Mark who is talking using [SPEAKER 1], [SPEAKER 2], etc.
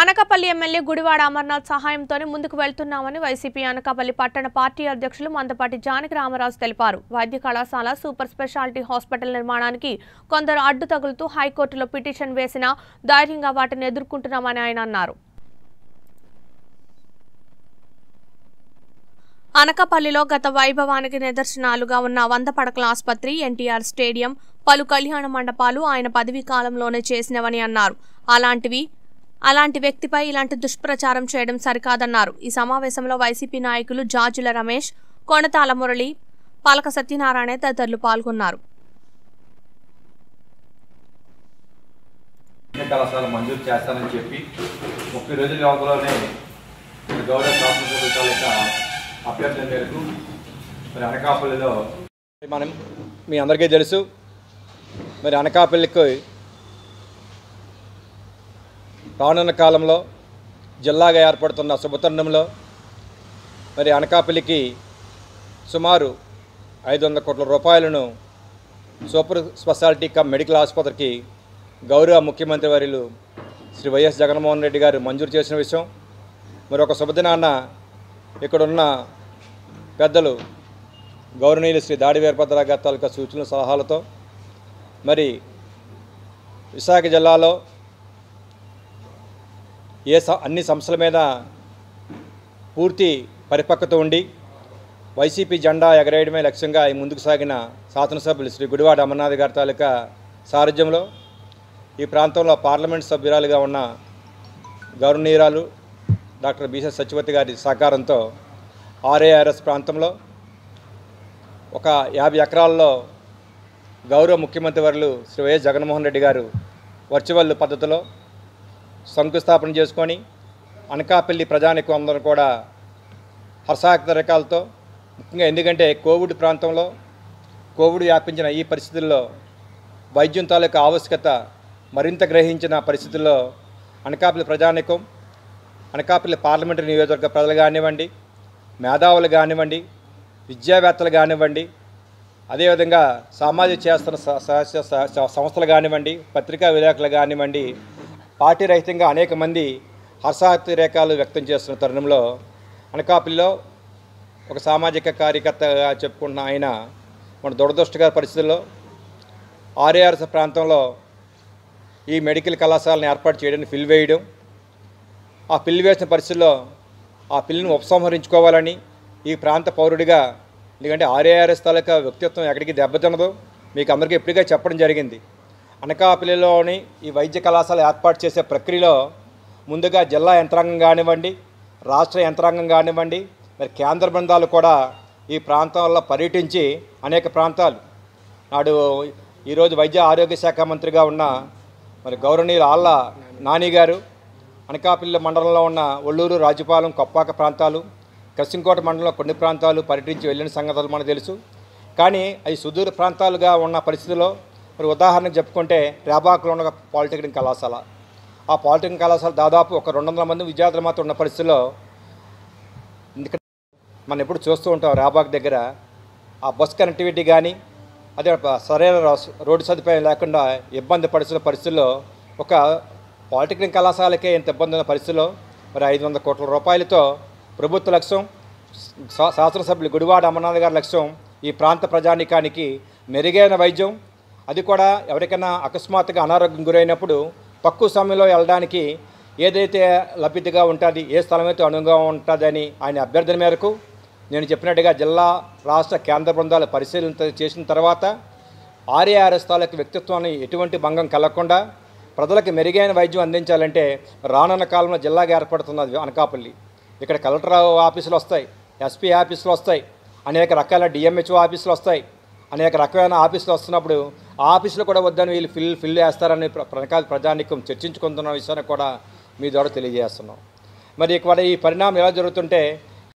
[SPEAKER 1] Anakapalli MLA Gudivada Amarnath సహాయంతోనే ముందుకు వెళ్తున్నామని వైసీపీ అనకాపల్లి పట్టణ పార్టీ అధ్యక్షులు మందపాటి జానకి రామరాజు తెలిపారు వైద్య కళాశాల సూపర్ స్పెషాలిటీ హాస్పిటల్ నిర్మాణానికి కొందరు అడ్డు తగులుతూ హైకోర్టులో పిటిషన్ వేసినా ధైర్యంగా వాటిని ఎదుర్కొంటున్నామని ఆయన అన్నారు అనకాపల్లిలో గత వైభవానికి నిదర్శనాలుగా ఉన్న వంద పడకల ఆసుపత్రి ఎన్టీఆర్ స్టేడియం పలు కళ్యాణ మండపాలు ఆయన పదవీ కాలంలోనే చేసినవని అన్నారు అలాంటివి అలాంటి వ్యక్తిపై ఇలాంటి దుష్ప్రచారం చేయడం సరికాదన్నారు ఈ సమావేశంలో వైసీపీ నాయకులు జాజుల రమేష్ కొనతాల మురళి పాలక సత్యనారాయణ తదితరులు పాల్గొన్నారు
[SPEAKER 2] వైద్య కళాశాల మంజూరు చేస్తానని చెప్పి ముప్పై రోజుల వ్యవధిలోనే మరి గౌరవ శాసనసభ్యుల తాలూకా అభ్యర్థన మేరకు మరి అనకాపల్లిలో మనం మీ అందరికీ తెలుసు మరి అనకాపల్లికి రానున్న కాలంలో జిల్లాగా ఏర్పడుతున్న శుభతరుణంలో మరి అనకాపల్లికి సుమారు ఐదు వందల కోట్ల రూపాయలను సూపర్ స్పెషాలిటీ కమ్ మెడికల్ ఆసుపత్రికి గౌరవ ముఖ్యమంత్రి వర్యులు శ్రీ వైఎస్ జగన్మోహన్ రెడ్డి గారు మంజూరు చేసిన విషయం మరి ఒక శుభదినాన్న ఇక్కడున్న పెద్దలు గౌరవనీయులు శ్రీ దాడి వీరభద్రరావు గారి తాలూకా సూచనల సలహాలతో మరి విశాఖ జిల్లాలో ఏ స అన్ని సంస్థల మీద పూర్తి పరిపక్వత ఉండి వైసీపీ జెండా ఎగరేయడమే లక్ష్యంగా ఈ ముందుకు సాగిన శాసనసభ్యులు శ్రీ గుడివాడ అమర్నాథ్ గారి తాలూకా సారథ్యంలో ఈ ప్రాంతంలో పార్లమెంట్ సభ్యురాలుగా ఉన్న గౌరవనీయురాలు డాక్టర్ బీసెస్ సత్యవతి గారి సహకారంతో ఆర్ఏఆర్ఎస్ ప్రాంతంలో ఒక యాభై ఎకరాల్లో గౌరవ ముఖ్యమంత్రి వర్యులు శ్రీ వైఎస్ జగన్మోహన్ రెడ్డి గారు వర్చువల్ పద్ధతిలో శంకుస్థాపన చేసుకొని అనకాపల్లి ప్రజానికం అందరూ కూడా హర్షాక్షరకాలతో ముఖ్యంగా ఎందుకంటే కోవిడ్ ప్రాంతంలో కోవిడ్ వ్యాపించిన ఈ పరిస్థితుల్లో వైద్యం తాలూకా ఆవశ్యకత మరింత గ్రహించిన పరిస్థితుల్లో అనకాపల్లి ప్రజానికం అనకాపల్లి పార్లమెంటరీ నియోజకవర్గ ప్రజలు కానివ్వండి మేధావులు కానివ్వండి విద్యావేత్తలు కానివ్వండి అదేవిధంగా సామాజిక చేస్తున్న స- స- స- స- సంస్థలు కానివ్వండి పత్రికా విలేకరులు కానివ్వండి పార్టీ రహితంగా అనేక మంది హర్షాతిరేకాలు వ్యక్తం చేస్తున్న తరుణంలో అనకాపల్లిలో ఒక సామాజిక కార్యకర్తగా చెప్పుకుంటున్న ఆయన మన దురదృష్టకర పరిస్థితుల్లో ఆర్ఏఆర్ఎస్ ప్రాంతంలో ఈ మెడికల్ కళాశాలను ఏర్పాటు చేయడానికి ఫిల్ వేయడం ఆ పిల్లి వేసిన పరిస్థితుల్లో ఆ పిల్లిని ఉపసంహరించుకోవాలని ఈ ప్రాంత పౌరుడిగా ఎందుకంటే ఆర్ఏఆర్ఎస్ తాలూకా వ్యక్తిత్వం ఎక్కడికి దెబ్బతినదు మీకు అందరికీ ఇప్పటికే చెప్పడం జరిగింది అనకాపల్లిలోని ఈ వైద్య కళాశాల ఏర్పాటు చేసే ప్రక్రియలో ముందుగా జిల్లా యంత్రాంగం కానివ్వండి రాష్ట్ర యంత్రాంగం కానివ్వండి మరి కేంద్ర బృందాలు కూడా ఈ ప్రాంతాల్లో పర్యటించి అనేక ప్రాంతాలు నాడు ఈరోజు వైద్య ఆరోగ్య శాఖ మంత్రిగా ఉన్న మరి గౌరవనీయులు ఆళ్ళ నాని గారు అనకాపల్లి మండలంలో ఉన్న ఒల్లూరు రాజుపాలెం కొప్పాక ప్రాంతాలు కసింకోట మండలంలో కొన్ని ప్రాంతాలు పర్యటించి వెళ్ళిన సంగతులు మనకు తెలుసు కానీ అవి సుదూర ప్రాంతాలుగా ఉన్న పరిస్థితుల్లో మరి ఉదాహరణకు చెప్పుకుంటే రేబాకులో ఉన్న పాలిటెక్నిక్ కళాశాల ఆ పాలిటెక్నిక్ కళాశాల దాదాపు ఒక రెండు వందల మంది విద్యార్థులు మాత్రం ఉన్న పరిస్థితుల్లో ఇక్కడ మనం ఎప్పుడు చూస్తూ ఉంటాం రాబాగ్ దగ్గర ఆ బస్ కనెక్టివిటీ కానీ అదే ప- సరైన రా- రోడ్డు సదుపాయం లేకుండా ఇబ్బంది పడుతున్న పరిస్థితుల్లో ఒక పాలిటెక్నిక్ కళాశాలకే ఇంత ఇబ్బంది ఉన్న పరిస్థితుల్లో మరి ఐదు వందల కోట్ల రూపాయలతో ప్రభుత్వ లక్ష్యం శా- శాసనసభ్యులు గుడివాడ అమర్నాథ్ గారి లక్ష్యం ఈ ప్రాంత ప్రజానికానికి మెరుగైన వైద్యం అది కూడా ఎవరికైనా అకస్మాత్తుగా అనారోగ్యం గురైనప్పుడు తక్కువ సమయంలో వెళ్ళడానికి ఏదైతే లభ్యతగా ఉంటుంది ఏ స్థలం అయితే అనువుగా ఉంటుందని ఆయన అభ్యర్థన మేరకు నేను చెప్పినట్టుగా జిల్లా రాష్ట్ర కేంద్ర బృందాలు పరిశీలన చేసిన తర్వాత ఆర్ఏఆర్ఎస్ తాలూకు వ్యక్తిత్వాన్ని ఎటువంటి భంగం కలగకుండా ప్రజలకు మెరుగైన వైద్యం అందించాలంటే రానున్న కాలంలో జిల్లాగా ఏర్పడుతున్నది అనకాపల్లి ఇక్కడ కలెక్టర్ ఆఫీసులు వస్తాయి ఎస్పీ ఆఫీసులు వస్తాయి అనేక రకాల డిఎంహెచ్ఓ ఆఫీసులు వస్తాయి అనేక రకమైన ఆఫీసులు వస్తున్నప్పుడు ఆ ఆఫీసులు కూడా వద్దని వీళ్ళు ఫిల్ ఫిల్ చేస్తారని ప్ర- ప్రకాశ ప్రజానికం చర్చించుకుంటున్న విషయాన్ని కూడా మీ ద్వారా తెలియజేస్తున్నాం మరి ఇక్కడ ఈ పరిణామం ఎలా జరుగుతుంటే